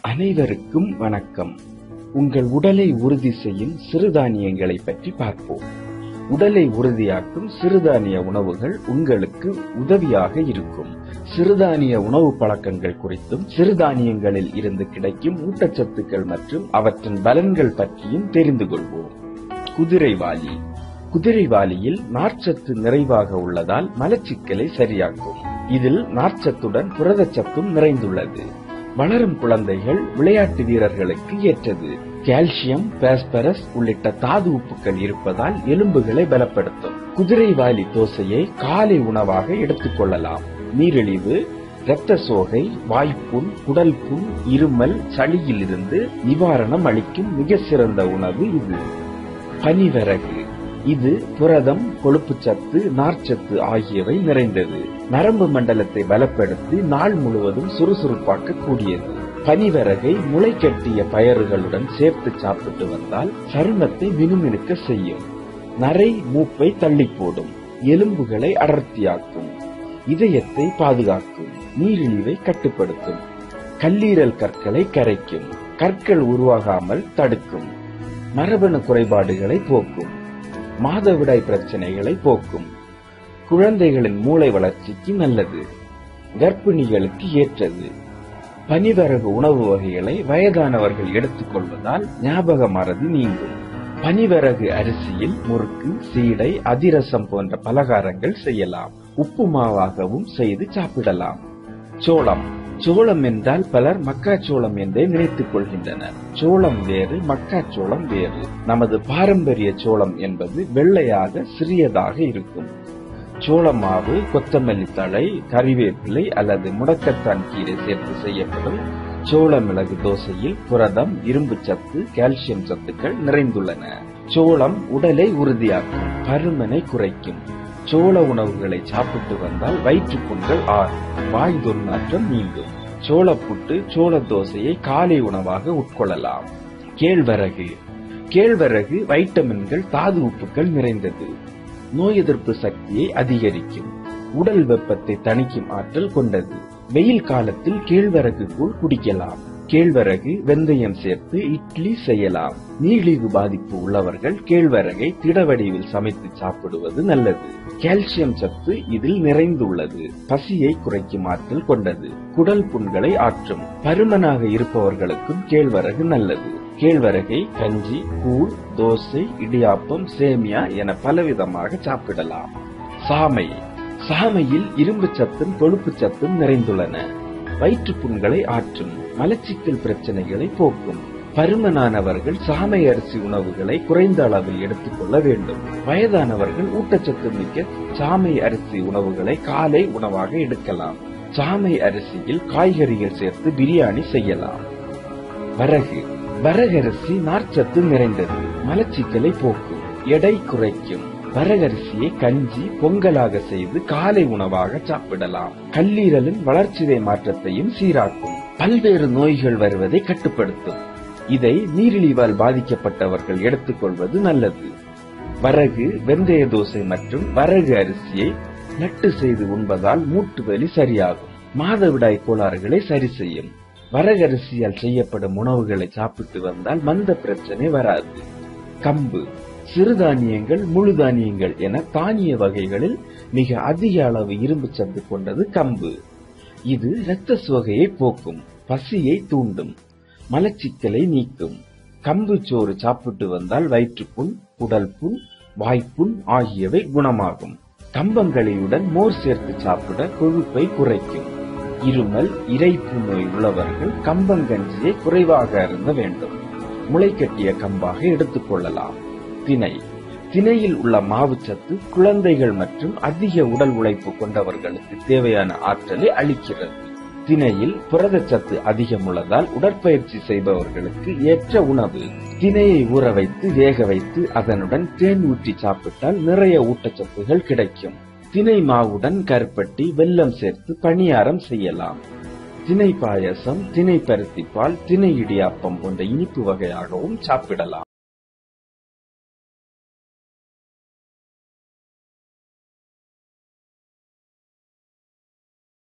அனைவருக்கும் வணக்கம் உங்கள் உடலை உறுதி செய்யும் சிறுதானியங்களை பற்றி பார்ப்போம் உடலை உறுதியாக்கும் சிறுதானிய உணவுகள் உங்களுக்கு உதவியாக இருக்கும் சிறுதானிய உணவு பழக்கங்கள் குறித்தும் சிறுதானியங்களில் இருந்து கிடைக்கும் ஊட்டச்சத்துக்கள் மற்றும் அவற்றின் பலன்கள் பற்றியும் தெரிந்து கொள்வோம் குதிரைவாலி குதிரைவாலியில் நார்ச்சத்து நிறைவாக உள்ளதால் மலச்சிக்கலை சரியாக்கும் இதில் நார்ச்சத்துடன் புரதச்சத்தும் நிறைந்துள்ளது வளரும் குழந்தைகள் விளையாட்டு வீரர்களுக்கு ஏற்றது கால்சியம் பாஸ்பரஸ் உள்ளிட்ட தாது உப்புக்கள் இருப்பதால் எலும்புகளை பலப்படுத்தும் குதிரைவாலி தோசையை காலை உணவாக எடுத்துக் கொள்ளலாம் நீரிழிவு இரத்த சோகை வாய்ப்புண் குடல் புண் இருமல் சளியிலிருந்து நிவாரணம் அளிக்கும் மிக சிறந்த உணவு இது பனிவரகு இது புரதம் கொழுப்புச்சத்து நார்ச்சத்து ஆகியவை நிறைந்தது நரம்பு மண்டலத்தை பலப்படுத்தி நாள் முழுவதும் சுறுசுறுப்பாக்க கூடியது பனிவரகை முளைக்கட்டிய பயறுகளுடன் சேர்த்து சாப்பிட்டு வந்தால் சருமத்தை மினுமினுக்க செய்யும் நரை மூப்பை தள்ளி போடும் எலும்புகளை அடர்த்தியாக்கும் இதயத்தை பாதுகாக்கும் நீரிழிவை கட்டுப்படுத்தும் கல்லீரல் கற்களை கரைக்கும் கற்கள் உருவாகாமல் தடுக்கும் மரபணு குறைபாடுகளை போக்கும் மாதவிடாய் பிரச்சனைகளை போக்கும் குழந்தைகளின் மூளை வளர்ச்சிக்கு நல்லது கர்ப்பிணிகளுக்கு ஏற்றது பனிவரகு உணவு வகைகளை வயதானவர்கள் எடுத்துக்கொள்வதால் ஞாபக மறதி நீங்கும் பனிவரகு அரிசியில் முறுக்கு சீடை அதிரசம் போன்ற பலகாரங்கள் செய்யலாம் உப்புமாவாகவும் செய்து சாப்பிடலாம் சோளம் சோளம் என்றால் பலர் மக்காச்சோளம் என்றே நினைத்துக் கொள்கின்றனர் சோளம் வேறு மக்காச்சோளம் வேறு நமது பாரம்பரிய சோளம் என்பது வெள்ளையாக சிறியதாக இருக்கும் சோள மாவு கொத்தமல்லி தழை கறிவேப்பிலை அல்லது முடக்கத்தான் கீரை சேர்த்து செய்யப்படும் சோள மிளகு தோசையில் புரதம் இரும்பு சத்து கால்சியம் சத்துக்கள் நிறைந்துள்ளன சோளம் உடலை உறுதியாக்கும் பருமனை குறைக்கும் சோள உணவுகளை சாப்பிட்டு வந்தால் வயிற்றுப்புண்கள் ஆறும் வாய் துர்நாற்றம் நீங்கும் சோளப்புட்டு சோள தோசையை காலை உணவாக உட்கொள்ளலாம் கேழ்வரகு கேழ்வரகு வைட்டமின்கள் தாது உப்புக்கள் நிறைந்தது நோய் எதிர்ப்பு சக்தியை அதிகரிக்கும் உடல் வெப்பத்தை தணிக்கும் ஆற்றல் கொண்டது வெயில் காலத்தில் கேழ்வரகு கூழ் குடிக்கலாம் கேழ்வரகு வெந்தயம் சேர்த்து இட்லி செய்யலாம் நீரிழிவு பாதிப்பு உள்ளவர்கள் கேழ்வரகை திடவடிவில் சமைத்து சாப்பிடுவது நல்லது கால்சியம் சத்து இதில் நிறைந்துள்ளது பசியை குறைக்கும் ஆற்றல் கொண்டது குடல் புண்களை ஆற்றும் பருமனாக இருப்பவர்களுக்கும் கேழ்வரகு நல்லது கேழ்வரகை கஞ்சி கூழ் தோசை இடியாப்பம் சேமியா என பலவிதமாக சாப்பிடலாம் சாமை சாமையில் இரும்பு சத்தும் கொழுப்பு சத்தும் நிறைந்துள்ளன வயிற்றுப்புண்களை ஆற்றும் மலச்சிக்கல் பிரச்சனைகளை போக்கும் பருமனானவர்கள் சாமை அரிசி உணவுகளை குறைந்த அளவில் எடுத்துக்கொள்ள வேண்டும் வயதானவர்கள் ஊட்டச்சத்து மிக்க சாமை அரிசி உணவுகளை காலை உணவாக எடுக்கலாம் சாமை அரிசியில் காய்கறிகள் சேர்த்து பிரியாணி செய்யலாம் வரகு வரகரிசி நார்ச்சத்து நிறைந்தது மலச்சிக்கலை போக்கும் எடை குறைக்கும் வரகரிசியை கஞ்சி பொங்கலாக செய்து காலை உணவாக சாப்பிடலாம் கல்லீரலின் வளர்ச்சிதை மாற்றத்தையும் சீராக்கும் பல்வேறு நோய்கள் வருவதை கட்டுப்படுத்தும் இதை நீரிழிவால் பாதிக்கப்பட்டவர்கள் எடுத்துக்கொள்வது நல்லது வரகு வெந்தய தோசை மற்றும் வரகு அரிசியை நட்டு செய்து உண்பதால் மூட்டு வலி சரியாகும் மாதவிடாய் கோளாறுகளை சரி செய்யும் வரகரிசியால் செய்யப்படும் உணவுகளை சாப்பிட்டு வந்தால் மந்த பிரச்சனை வராது கம்பு சிறுதானியங்கள் முழு தானியங்கள் என தானிய வகைகளில் மிக அதிக அளவு இரும்பு சத்து கொண்டது கம்பு இது இரத்த சோகையை போக்கும் பசியை தூண்டும் மலச்சிக்கலை நீக்கும் கம்பு சோறு சாப்பிட்டு வந்தால் வயிற்றுப்புண் குடல் புண் வாய்ப்புண் ஆகியவை குணமாகும் கம்பங்களியுடன் மோர் சேர்த்து சாப்பிட கொழுப்பை குறைக்கும் இருமல் இறைப்பு நோய் உள்ளவர்கள் கம்பங்கஞ்சியை குறைவாக அருந்த வேண்டும் முளைக்கட்டிய கம்பாக எடுத்துக் கொள்ளலாம் திணை திணையில் உள்ள மாவுச்சத்து குழந்தைகள் மற்றும் அதிக உடல் உழைப்பு கொண்டவர்களுக்கு தேவையான ஆற்றலை அளிக்கிறது திணையில் புரதச்சத்து அதிகம் உள்ளதால் உடற்பயிற்சி செய்பவர்களுக்கு ஏற்ற உணவு திணையை ஊற வைத்து வேக வைத்து அதனுடன் தேன் ஊற்றி சாப்பிட்டால் நிறைய ஊட்டச்சத்துகள் கிடைக்கும் திணை மாவுடன் கருப்பட்டி வெல்லம் சேர்த்து பணியாரம் செய்யலாம் திணை பாயசம் திணை பருத்திப்பால் திணை இடியாப்பம் போன்ற இனிப்பு வகையாகவும் சாப்பிடலாம்